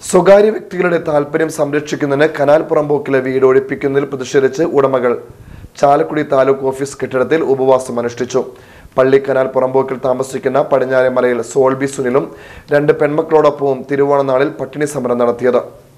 സ്വകാര്യ വ്യക്തികളുടെ താൽപര്യം സംരക്ഷിക്കുന്നതിന് കനാൽ പുറമ്പോക്കിലെ വീട് ഒഴിപ്പിക്കുന്നതിൽ പ്രതിഷേധിച്ച് ഉടമകൾ ചാലക്കുടി താലൂക്ക് ഓഫീസ് കെട്ടിടത്തിൽ ഉപവാസം അനുഷ്ഠിച്ചു പള്ളി കനാൽ പുറമ്പോക്കിൽ താമസിക്കുന്ന പടിഞ്ഞാറേമലയിൽ സോൾബി സുനിലും രണ്ട് പെൺമക്കളോടൊപ്പവും തിരുവോണനാളിൽ പട്ടിണി സമരം നടത്തിയത്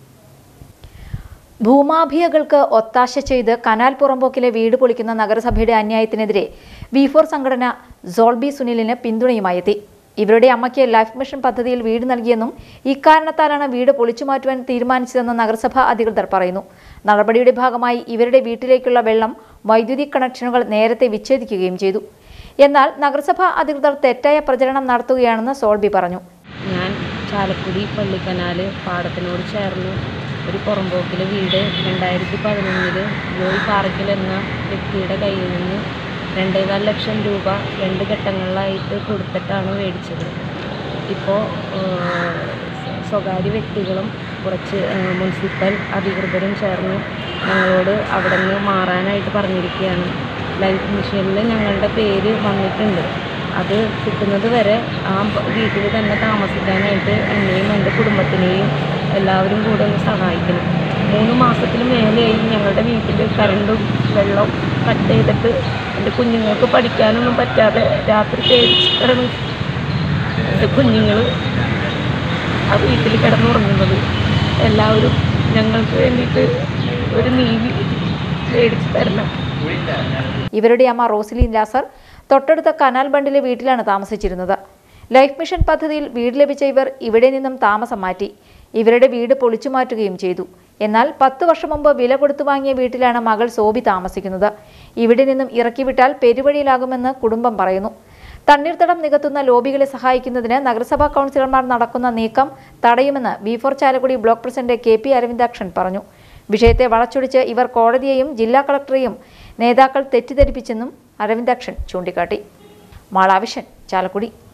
ഭൂമാഫിയകൾക്ക് ഒത്താശ ചെയ്ത് കനാൽ പുറമ്പോക്കിലെ വീട് പൊളിക്കുന്ന നഗരസഭയുടെ അന്യായത്തിനെതിരെ വി ഫോർ സംഘടന സോൾബി സുനിലിന് പിന്തുണയുമായി എത്തി ഇവരുടെ അമ്മയ്ക്ക് ലൈഫ് മിഷൻ പദ്ധതിയിൽ വീട് നൽകിയെന്നും ഇക്കാരണത്താലാണ് വീട് പൊളിച്ചു മാറ്റുവാൻ തീരുമാനിച്ചതെന്ന് നഗരസഭ അധികൃതർ പറയുന്നു നടപടിയുടെ ഭാഗമായി ഇവരുടെ വീട്ടിലേക്കുള്ള വെള്ളം വൈദ്യുതി കണക്ഷനുകൾ നേരത്തെ വിച്ഛേദിക്കുകയും ചെയ്തു എന്നാൽ നഗരസഭ അധികൃതർ തെറ്റായ പ്രചരണം നടത്തുകയാണെന്ന് സോൾബി പറഞ്ഞു ഞാൻ ചാലക്കുടി പള്ളിക്കനാല് പാടത്തിനോട് ചേർന്ന് ഒരു പുറമ്പോക്കിലെ വീട് രണ്ടായിരത്തി പതിനൊന്നില് ജോയ് പാറയ്ക്കൽ എന്ന വ്യക്തിയുടെ കയ്യിൽ നിന്ന് രണ്ടേകാൽ ലക്ഷം രൂപ രണ്ട് ഘട്ടങ്ങളിലായിട്ട് കൊടുത്തിട്ടാണ് മേടിച്ചത് ഇപ്പോൾ സ്വകാര്യ വ്യക്തികളും കുറച്ച് ആ, മുനിസിപ്പൽ അധികൃതരും ചേർന്ന് ഞങ്ങളോട് അവിടെ നിന്ന് മാറാനായിട്ട് പറഞ്ഞിരിക്കുകയാണ് ലൈഫ് മിഷനിൽ ഞങ്ങളുടെ പേര് വന്നിട്ടുണ്ട് അത് കിട്ടുന്നത് വരെ ആ ബ- വീട്ടിൽ തന്നെ താമസിക്കാനായിട്ട് എന്നെയും എൻ്റെ കുടുംബത്തിനെയും എല്ലാവരും കൂടെ ഒന്ന് സഹായിക്കണം മൂന്ന് മാസത്തിൽ മേലെയായി ഞങ്ങളുടെ വീട്ടിൽ കറണ്ടും വെള്ളവും കട്ട് ചെയ്തിട്ട് എൻ്റെ കുഞ്ഞുങ്ങൾക്ക് പഠിക്കാനൊന്നും പറ്റാതെ രാത്രി പേടിച്ചിട്ടാണ് എൻ്റെ കുഞ്ഞുങ്ങൾ ആ വീട്ടിൽ കിടന്നുറങ്ങുന്നത് എല്ലാവരും ഞങ്ങൾക്ക് വേണ്ടിയിട്ട് ഒരു നീതി മേടിച്ച് തരണം ഇവരുടെ അമ്മ റോസിലീൻ ലാസർ തൊട്ടടുത്ത കനാൽ ബണ്ടിലെ വീട്ടിലാണ് താമസിച്ചിരുന്നത് ലൈഫ് മിഷൻ പദ്ധതിയിൽ വീട് ലഭിച്ച ഇവർ ഇവിടെ നിന്നും താമസം മാറ്റി ഇവരുടെ വീട് പൊളിച്ചു മാറ്റുകയും ചെയ്തു എന്നാൽ പത്ത് വർഷം മുമ്പ് വില കൊടുത്തു വാങ്ങിയ വീട്ടിലാണ് മകൾ സോബി താമസിക്കുന്നത് ഇവിടെ നിന്നും ഇറക്കിവിട്ടാൽ പെരുവഴിയിലാകുമെന്ന് കുടുംബം പറയുന്നു തണ്ണീർത്തടം നികത്തുന്ന ലോബികളെ സഹായിക്കുന്നതിന് നഗരസഭാ കൗൺസിലർമാർ നടക്കുന്ന നീക്കം തടയുമെന്ന് B four Chalakudy block president K P Aravindakshan പറഞ്ഞു വിഷയത്തെ വളച്ചൊടിച്ച് ഇവർ കോടതിയെയും ജില്ലാ കളക്ടറെയും നേതാക്കൾ തെറ്റിദ്ധരിപ്പിച്ചെന്നും അരവിന്ദാക്ഷൻ ചൂണ്ടിക്കാട്ടി മാളാവിഷൻ ചാലക്കുടി